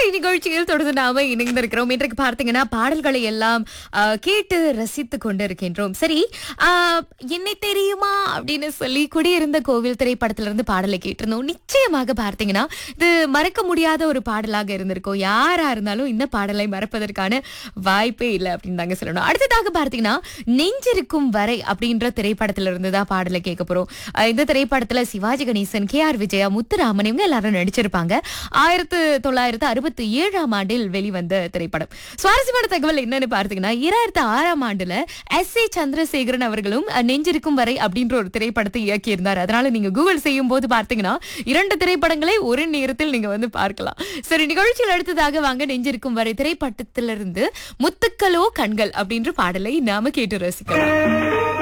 நிகழ்ச்சியில் தொடர்ந்து நாம இணைந்திருக்கிறோம் இன்றைக்கு பார்த்தீங்கன்னா பாடல்களை எல்லாம் ஆ, கேட்டு ரசித்து கொண்டிருக்கின்றோம் சரி ஆ, என்னை தெரியுமா அப்படின்னு சொல்லி குடியிருந்த கோவில் திரைப்படத்திலிருந்து பாடலை கேட்டிருந்தோம் நிச்சயமாக பார்த்தீங்கன்னா இது மறக்க முடியாத ஒரு பாடலாக இருந்திருக்கும் யாரா இருந்தாலும் இந்த பாடலை மறப்பதற்கான வாய்ப்பே இல்லை அப்படின்னு தாங்க சொல்லணும் அடுத்ததாக பார்த்தீங்கன்னா நெஞ்சிருக்கும் வரை அப்படின்ற திரைப்படத்திலிருந்து தான் பாடலை கேட்க போறோம் ஆ, இந்த திரைப்படத்துல சிவாஜி கணேசன் கே ஆர் விஜயா முத்துராமன் இவங்க எல்லாரும் நடிச்சிருப்பாங்க ஆயிரத்து தொள்ளாயிரத்து அறுபத்தி ஏழாம் ஆண்டில் வெளிவந்த திரைப்படம் சுவாரஸ்யமான தகவல் என்னன்னு பார்த்தீங்கன்னா இரண்டாயிரத்து ஆறாம் ஆண்டுல எஸ் ஏ சந்திரசேகரன் அவர்களும் அஹ், நெஞ்சிருக்கும் வரை அப்படின்ற ஒரு திரைப்படத்தை இயக்கியிருந்தார் அதனால நீங்க கூகுள் செய்யும் போது பார்த்தீங்கன்னா இரண்டு திரைப்படங்களை ஒரு நேரத்தில் நீங்க வந்து பார்க்கலாம் சரி நிகழ்ச்சியில் அடுத்ததாக வாங்க நெஞ்சிருக்கும் வரை திரைப்படத்திலிருந்து முத்துக்களோ கண்கள் அப்படின்ற பாடலை நாம கேட்டு ரசிக்கலாம்